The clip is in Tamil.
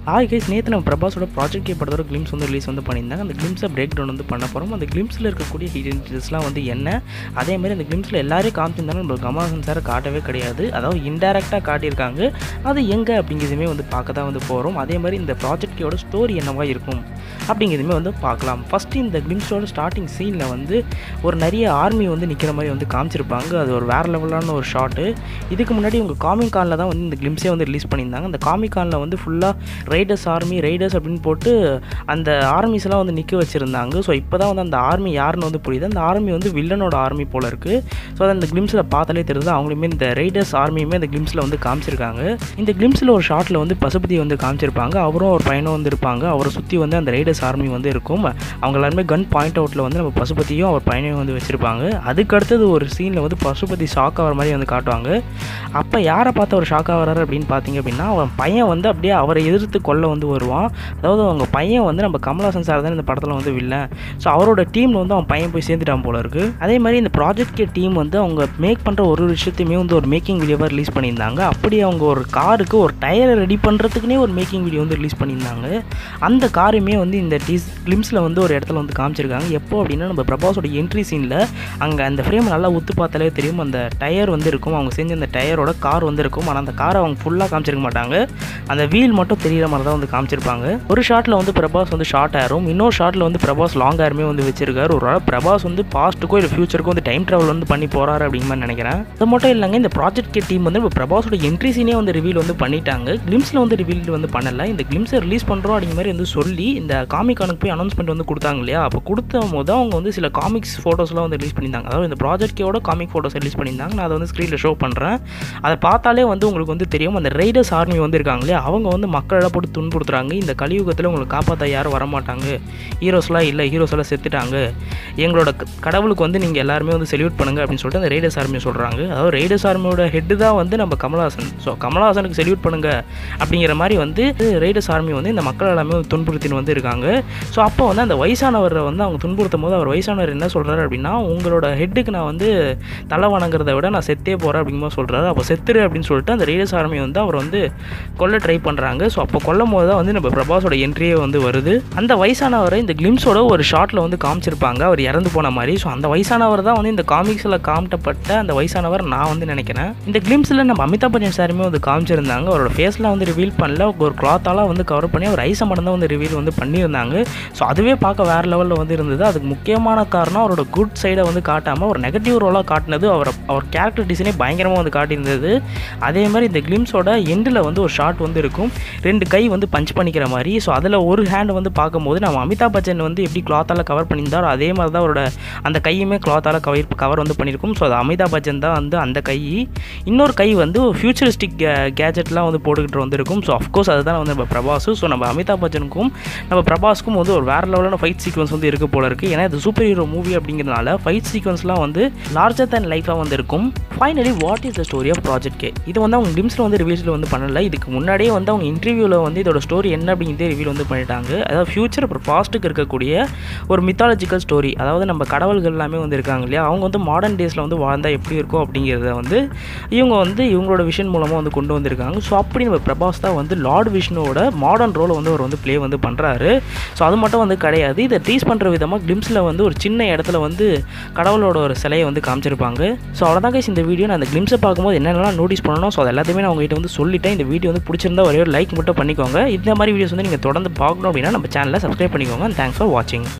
ஆய் கைஸ் நேற்று நம்ம பிரபாஸோட ப்ராஜெக்ட் கே படத்தோட கிளிம்ஸ் வந்து ரிலீஸ் வந்து பண்ணியிருந்தாங்க அந்த கிளிம்ஸை பிரேக் டவுன் வந்து பண்ண போகிறோம் அந்த கிளிம்ஸில் இருக்கக்கூடிய ஹிடன்ஸ்லாம் வந்து என்ன அதே மாதிரி அந்த கிளிம்ஸில் எல்லாரையும் காமிச்சிருந்தாலும் நம்மளுக்கு கமல்ஹாசன் சாரை காட்டவே கிடையாது அதாவது இன்டெரக்டாக காட்டியிருக்காங்க அது எங்கே அப்படிங்கிறதுமே வந்து பார்க்க தான் வந்து போகிறோம் அதே மாதிரி இந்த ப்ராஜெக்ட் கேயோட ஸ்டோரி என்னவா இருக்கும் அப்படிங்கிறதுமே வந்து பார்க்கலாம் ஃபஸ்ட்டு இந்த கிளிம்ஸோட ஸ்டார்டிங் சீனில் வந்து ஒரு நிறைய ஆர்மி வந்து நிற்கிற மாதிரி வந்து காமிச்சிருப்பாங்க அது ஒரு வேறு லெவலான ஒரு ஷாட்டு இதுக்கு முன்னாடி உங்கள் காமிக் கானில் தான் வந்து இந்த கிளிம்ஸே வந்து ரிலீஸ் பண்ணியிருந்தாங்க அந்த காமிக் கானில் வந்து ஃபுல்லாக ரைடர்ஸ் ஆர்மி ரைடர்ஸ் அப்படின்னு போட்டு அந்த ஆர்மிஸ்லாம் வந்து நிற்க வச்சுருந்தாங்க ஸோ இப்போ தான் வந்து அந்த ஆர்மி யாருன்னு வந்து புரியுது அந்த ஆர்மி வந்து வில்லனோட ஆர்மி போல் இருக்குது ஸோ அதை அந்த கிளிம்ஸில் பார்த்தாலே தெரியுது அவங்களுமே இந்த ரைடர்ஸ் ஆர்மியுமே இந்த கிளிம்ஸில் வந்து காமிச்சிருக்காங்க இந்த கிளிம்ஸில் ஒரு ஷாட்டில் வந்து பசுபதி வந்து காமிச்சிருப்பாங்க அவரும் ஒரு பையனும் வந்து இருப்பாங்க அவரை சுற்றி வந்து அந்த ரைடர்ஸ் ஆர்மி வந்து இருக்கும் அவங்க எல்லாருமே கன் பாயிண்ட் அவுட்டில் வந்து நம்ம பசுபதியும் அவர் பையனையும் வந்து வச்சுருப்பாங்க அதுக்கு அடுத்தது ஒரு சீனில் வந்து பசுபதி ஷாக் ஆகிற மாதிரி வந்து காட்டுவாங்க அப்போ யாரை பார்த்து அவர் ஷாக் ஆகிறாரு அப்படின்னு பார்த்தீங்க அப்படின்னா அவன் பையன் வந்து அப்படியே அவரை எதிர்த்து கொல்ல வந்து வருவான் அதாவது அவங்க பையன் வந்து நம்ம கமல்ஹாசன் சார் தான் இந்த படத்தில் வந்து வில்லன் ஸோ அவரோட டீமில் வந்து அவன் பையன் போய் சேர்ந்துட்டான் போல இருக்குது அதே மாதிரி இந்த ப்ராஜெக்ட் கே டீம் வந்து அவங்க மேக் பண்ணுற ஒரு ஒரு விஷயத்தையுமே வந்து ஒரு மேக்கிங் வீடியோவாக ரிலீஸ் பண்ணியிருந்தாங்க அப்படி அவங்க ஒரு காருக்கு ஒரு டயரை ரெடி பண்ணுறதுக்குனே ஒரு மேக்கிங் வீடியோ வந்து ரிலீஸ் பண்ணியிருந்தாங்க அந்த காருமே வந்து இந்த டீஸ் கிளிம்ஸில் வந்து ஒரு இடத்துல வந்து காமிச்சிருக்காங்க எப்போ அப்படின்னா நம்ம பிரபாஸோட என்ட்ரி சீனில் அங்கே அந்த ஃப்ரேம் நல்லா உத்து பார்த்தாலே தெரியும் அந்த டயர் வந்து இருக்கும் அவங்க செஞ்ச அந்த டயரோட கார் வந்து இருக்கும் ஆனால் அந்த காரை அவங்க ஃபுல்லாக காமிச்சிருக்க மாட்டாங்க அந்த வீல் மட்டும் தெரியிற மாதிரி தான் வந்து காமிச்சிருப்பாங்க ஒரு ஷாட்டில் வந்து பிரபாஸ் வந்து ஷார்ட் ஆயிரும் இன்னொரு ஷாட்டில் வந்து பிரபாஸ் லாங் ஆயிருமே வந்து வச்சிருக்காரு ஒரு வேளை பிரபாஸ் வந்து பாஸ்ட்டுக்கோ இல்லை ஃபியூச்சருக்கோ வந்து டைம் ட்ராவல் வந்து பண்ணி போறாரு அப்படிங்கிற மாதிரி நினைக்கிறேன் அது மட்டும் இல்லைங்க இந்த ப்ராஜெக்ட் கே டீம் வந்து இப்போ பிரபாஸோட என்ட்ரி சீனே வந்து ரிவீல் வந்து பண்ணிட்டாங்க கிளிம்ஸில் வந்து ரிவீல் வந்து பண்ணல இந்த கிளிம்ஸை ரிலீஸ் பண்ணுறோம் அப்படிங்கிற மாதிரி வந்து சொல்லி இந்த காமிக்கானுக்கு போய் அனௌன்ஸ்மெண்ட் வந்து கொடுத்தாங்க இல்லையா அப்போ கொடுத்த போது அவங்க வந்து சில காமிக்ஸ் ஃபோட்டோஸ்லாம் வந்து ரிலீஸ் பண்ணியிருந்தாங்க அதாவது இந்த ப்ராஜெக்ட் கேவோட காமிக் ஃபோட்டோஸ் ரிலீஸ் பண்ணியிருந்தாங்க நான் அதை வந்து ஸ்க்ரீனில் ஷோ பண்ணுறேன் அதை பார்த்தாலே வந்து உங்களுக்கு வந்து தெரியும் அந்த ரைடர்ஸ் ஆர்மி வந்து இருக்காங்க இல்லையா அவங்க வந்து மக்களை போட்டு துன்புறுத்துறாங்க இந்த கலியுகத்தில் உங்களுக்கு காப்பாற்ற யாரும் வரமாட்டாங்க ஹீரோஸ்லாம் இல்லை ஹீரோஸ் எல்லாம் செத்துட்டாங்க எங்களோட க- கடவுளுக்கு வந்து நீங்கள் எல்லாருமே வந்து செல்யூட் பண்ணுங்க அப்படின்னு சொல்லிட்டு அந்த ரைடர்ஸ் ஆர்மி சொல்கிறாங்க அதாவது ரைடர்ஸ் ஆர்மியோட ஹெட்டு தான் வந்து நம்ம கமலஹாசன் ஸோ கமலஹாசனுக்கு செல்யூட் பண்ணுங்க அப்படிங்கிற மாதிரி வந்து ரைடர்ஸ் ஆர்மி வந்து இந்த மக்கள் எல்லாமே வந்து துன்புறுத்தின்னு வந்து இருக்காங்க ஸோ அப்போ வந்து அந்த வயசானவரை வந்து அவங்க துன்புறுத்தும் போது அவர் வயசானவர் என்ன சொல்கிறாரு அப்படின்னா உங்களோட ஹெட்டுக்கு நான் வந்து தலை வணங்குறத விட நான் செத்தே போகிறேன் அப்படிங்கும்போது சொல்கிறாரு அப்போ செத்துரு அப்படின்னு சொல்லிட்டு அந்த ரைடர்ஸ் ஆர்மி வந்து அவர் வந்து கொல்ல ட்ரை பண்ணுறாங்க ஸோ அப்போ கொல்லும் போது தான் வந்து நம்ம பிரபாஸோட என்ட்ரியே வந்து வருது அந்த வயசானவரை இந்த கிளிம்ஸோட ஒரு ஷாட்டில் வந்து காமிச்சிருப்பாங்க அவர் இறந்து போன மாதிரி ஸோ அந்த வயசானவர் தான் வந்து இந்த காமிக்ஸில் காமிட்டப்பட்ட அந்த வயசானவர் நான் வந்து நினைக்கிறேன் இந்த கிளிம்ஸில் நம்ம அமிதாப் பச்சன் சாருமே வந்து காமிச்சிருந்தாங்க அவரோட ஃபேஸ்லாம் வந்து ரிவீல் பண்ணல ஒரு கிளாத்தாலாம் வந்து கவர் பண்ணி அவர் ஐசை மட்டும் தான் வந்து ரிவீல் வந்து பண்ணியிருந்தாங்க ஸோ அதுவே பார்க்க வேறு லெவலில் வந்து இருந்தது அதுக்கு முக்கியமான காரணம் அவரோட குட் சைடை வந்து காட்டாமல் ஒரு நெகட்டிவ் ரோலாக காட்டினது அவர் அவர் கேரக்டர் டிசைனே பயங்கரமாக வந்து காட்டியிருந்தது அதே மாதிரி இந்த கிளிம்ஸோட எண்டில் வந்து ஒரு ஷாட் வந்து இருக்கும் ரெண்டு கை வந்து பஞ்ச் பண்ணிக்கிற மாதிரி ஸோ அதில் ஒரு ஹேண்ட் வந்து பார்க்கும்போது நம்ம அமிதாப் பச்சன் வந்து எப்படி கிளாத்தால் கவர் பண்ணியிருந்தாரோ அதே மாதிரி தான் அவரோட அந்த கையுமே கிளாத்தால் கவர் கவர் வந்து பண்ணியிருக்கும் ஸோ அது அமிதாப் பச்சன் தான் வந்து அந்த கை இன்னொரு கை வந்து ஃபியூச்சரிஸ்டிக் கேஜெட்லாம் வந்து போட்டுக்கிட்டு வந்திருக்கும் ஸோ அஃப்கோர்ஸ் அதுதான் வந்து நம்ம பிரபாஸ் ஸோ நம்ம அமிதாப் பச்சனுக்கும் நம்ம பிரபாஸ்க்கும் வந்து ஒரு வேறு லெவலான ஃபைட் சீக்வன்ஸ் வந்து இருக்க போல இருக்குது ஏன்னா இது சூப்பர் ஹீரோ மூவி அப்படிங்கிறதுனால ஃபைட் சீக்வன்ஸ்லாம் வந்து லார்ஜர் தேன் லைஃபாக வந்து இருக்கும் finally what is the story of project K இது வந்து அவங்க கிளிம்ஸில் வந்து ரிவீல்ஸில் வந்து பண்ணல இதுக்கு முன்னாடியே வந்து அவங்க இன்டர்வியூவில் வந்து இதோட ஸ்டோரி என்ன அப்படிங்கிறதே ரிவீல் வந்து பண்ணிட்டாங்க அதாவது ஃபியூச்சர் அப்புறம் பாஸ்ட்டுக்கு இருக்கக்கூடிய ஒரு மித்தாலஜிக்கல் ஸ்டோரி அதாவது நம்ம கடவுள்கள் எல்லாமே வந்து இருக்காங்க இல்லையா அவங்க வந்து மாடர்ன் டேஸில் வந்து வாழ்ந்தால் எப்படி இருக்கும் அப்படிங்கிறத வந்து இவங்க வந்து இவங்களோட விஷன் மூலமாக வந்து கொண்டு வந்திருக்காங்க ஸோ அப்படி நம்ம பிரபாஸ் தான் வந்து லார்ட் விஷ்ணுவோட மாடர்ன் ரோலை வந்து அவர் வந்து ப்ளே வந்து பண்ணுறாரு ஸோ அது மட்டும் வந்து கிடையாது இதை டீஸ் பண்ணுற விதமாக கிளிம்ஸில் வந்து ஒரு சின்ன இடத்துல வந்து கடவுளோட ஒரு சிலையை வந்து காமிச்சிருப்பாங்க ஸோ அவ்வளோதான் guys இந்த வீடியோ நான் அந்த கிளிம்ஸை பார்க்கும்போது என்னென்னலாம் நோட்டீஸ் பண்ணணும் ஸோ அது எல்லாத்தையுமே நான் உங்ககிட்ட வந்து சொல்லிட்டேன் இந்த வீடியோ வந்து பிடிச்சிருந்தா ஒரே ஒரு லைக் மட்டும் பண்ணிக்கோங்க இந்த மாதிரி வீடியோஸ் வந்து நீங்கள் தொடர்ந்து பார்க்கணும் அப்படின்னா நம்ம சேனலை சப்ஸ்கிரைப் பண்ணிக்கோங்க தேங்க்ஸ் ஃபார் வாட்சிங்